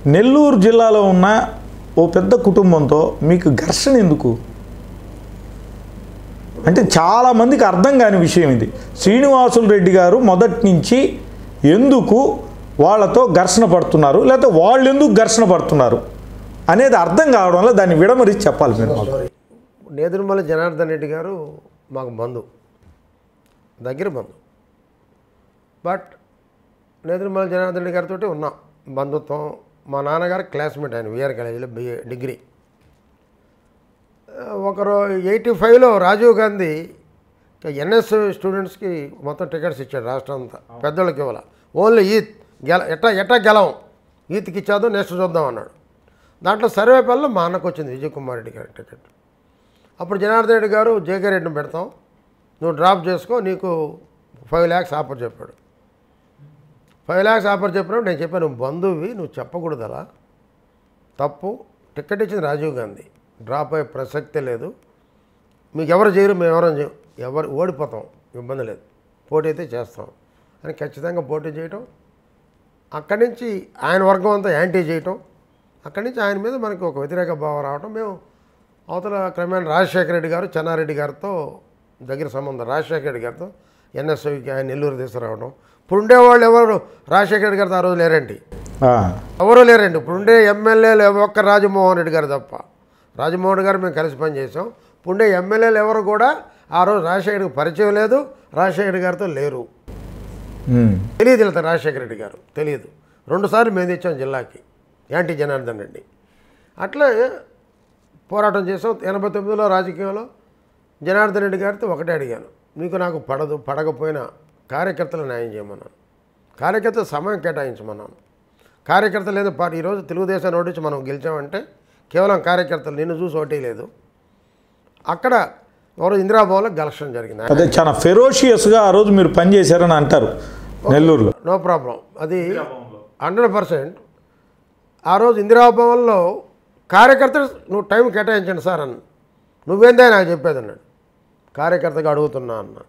నెల్లూరు జిల్లాలో ఉన్న ఓ పెద్ద కుటుంబంతో మీకు ఘర్షణ ఎందుకు అంటే చాలామందికి అర్థం కాని విషయం ఇది శ్రీనివాసులు రెడ్డి గారు మొదటి నుంచి ఎందుకు వాళ్ళతో ఘర్షణ పడుతున్నారు లేకపోతే వాళ్ళు ఎందుకు ఘర్షణ పడుతున్నారు అనేది అర్థం కావడం వల్ల దాన్ని విడమరించి చెప్పాలి మీరు మాకు. నేదురుమల జనార్దన్ రెడ్డి గారు మాకు బంధు దగ్గర బంధు బట్ నేదురుమల జనార్దన్ రెడ్డి గారితో ఉన్నాం బంధుత్వం మా నాన్నగారు క్లాస్మేట్ ఆయన విఆర్ కాలేజీలో బిఏ డిగ్రీ ఆ, ఒకరు ఎయిటీ ఫైవ్లో రాజీవ్ గాంధీ ఎన్ఎస్ స్టూడెంట్స్కి మొత్తం టికెట్స్ ఇచ్చాడు రాష్ట్రం అంతా పెద్దోళ్ళకి ఇవ్వాల ఓన్లీ ఈత్ గెల ఎట్టా ఎట్టా గెలవం ఈత్కి ఇచ్చాదో నెక్స్ట్ చూద్దాం అన్నాడు దాంట్లో సర్వేపల్లిలో మా అన్నకు వచ్చింది విజయ్ కుమార్ రెడ్డి గారి టికెట్ అప్పుడు జనార్దన్ రెడ్డి గారు జేకే రెడ్డిని పెడతాం నువ్వు డ్రాప్ చేసుకో నీకు ఫైవ్ ల్యాక్స్ ఆఫర్ చెప్పాడు ఫైవ్ ల్యాక్స్ ఆఫర్ చెప్పినప్పుడు నేను చెప్పాను నువ్వు బంధువి నువ్వు చెప్పకూడదు అలా తప్పు టికెట్ ఇచ్చింది రాజీవ్ గాంధీ డ్రాప్ అయ్యే ప్రసక్తే లేదు మీకు ఎవరు చేయరు మేము ఎవరం చేయం ఎవరు ఓడిపోతాం ఇబ్బంది లేదు పోటీ అయితే చేస్తాం అని ఖచ్చితంగా పోటీ చేయటం అక్కడి నుంచి ఆయన వర్గం అంతా యాంటీ చేయటం అక్కడి నుంచి ఆయన మీద మనకి ఒక వ్యతిరేక భావం రావటం మేము అవతల క్రమేణా రాజశేఖర రెడ్డి గారు చెన్నారెడ్డి గారితో దగ్గర సంబంధం రాజశేఖర రెడ్డి గారితో ఎన్ఎస్ఐకి ఆయన నెల్లూరు తీసుకురావడం ఇప్పుడు ఉండేవాళ్ళు ఎవరు రాజశేఖర రెడ్డి గారితో ఆ రోజు లేరండి ఆ, ఎవరు లేరండి ఇప్పుడు ఉండే ఎమ్మెల్యేలు ఒక్క రాజమోహన్ రెడ్డి గారు తప్ప రాజమోహన్ గారు మేము కలిసి పనిచేసాం ఇప్పుడు ఉండే ఎమ్మెల్యేలు ఎవరు కూడా ఆ రోజు రాజశేఖర్కి పరిచయం లేదు రాజశేఖర గారితో లేరు ఉమ్, తెలియదు వెళ్తారు రాజశేఖర రెడ్డి గారు తెలియదు రెండుసార్లు మేము తెచ్చాం జిల్లాకి యాంటీ జనార్దన్ రెడ్డి అట్లా పోరాటం చేసాం ఎనభై తొమ్మిదిలో రాజకీయంలో జనార్దన్ రెడ్డి గారితో ఒకటే అడిగాను మీకు నాకు పడదు పడకపోయినా కార్యకర్తలు న్యాయం చేయమన్నాను కార్యకర్తల సమయం కేటాయించమన్నాను కార్యకర్తలు లేదు పార్టీ ఈరోజు తెలుగుదేశాన్ని ఓడించి మనం గెలిచామంటే కేవలం కార్యకర్తలు నిన్ను చూసి ఓటే లేదు అక్కడ ఎవరు ఇందిరాభవన్లో ఘర్షణ జరిగింది అదే చాలా ఫెరోషియస్గా ఆ రోజు మీరు పనిచేశారని అంటారు నెల్లూరులో నో ప్రాబ్లం అది హండ్రెడ్ పర్సెంట్ ఆ రోజు ఇందిరాభవన్లో కార్యకర్తలు నువ్వు టైం కేటాయించండి సార్ అన్న నువ్వేందే నాకు చెప్పేది అన్నాడు కార్యకర్తగా అడుగుతున్నా అన్న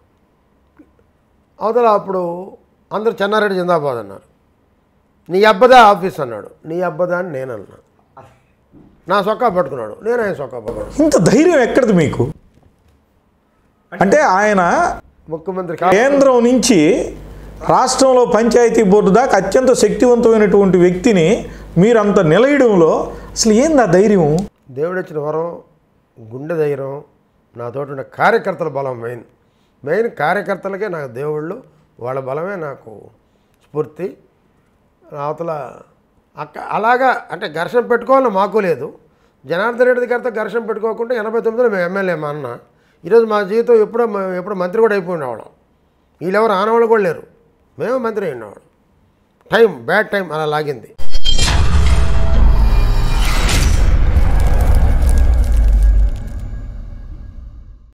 అవతల అప్పుడు అందరు చెన్నారెడ్డి జిందాబాద్ అన్నారు నీ అబ్బదా ఆఫీస్ అన్నాడు నీ అబ్బదా అని నేను అన్నా నా సొక్కా పట్టుకున్నాడు నేను ఆయన సొక్కా పట్టుకున్నాడు ఇంత ధైర్యం ఎక్కడిది మీకు అంటే ఆయన ముఖ్యమంత్రి కా- కేంద్రం నుంచి రాష్ట్రంలో పంచాయతీ బోర్డు దాకా అత్యంత శక్తివంతమైనటువంటి వ్యక్తిని మీరంత నిలయడంలో అసలు ఏంది ఆ ధైర్యం దేవుడిచ్చిన వరం గుండె ధైర్యం నాతోటి ఉన్న కార్యకర్తల బలం మెయిన్ మెయిన్ కార్యకర్తలకే నాకు దేవుళ్ళు వాళ్ళ బలమే నాకు స్ఫూర్తి అవతల అక్క అలాగా అంటే ఘర్షణ పెట్టుకోవాలని మాకు లేదు జనార్దన్ రెడ్డి గారితో ఘర్షణ పెట్టుకోకుండా ఎనభై తొమ్మిదిలో మేము ఎమ్మెల్యే మా అన్న ఈరోజు మా జీవితం ఎప్పుడో మ- ఎప్పుడో మంత్రి కూడా అయిపోయి ఉండేవాళ్ళం వీళ్ళెవరు ఆనవాళ్ళు కూడా లేరు మేము మంత్రి అయినవాళ్ళం టైం బ్యాడ్ టైం అలా లాగింది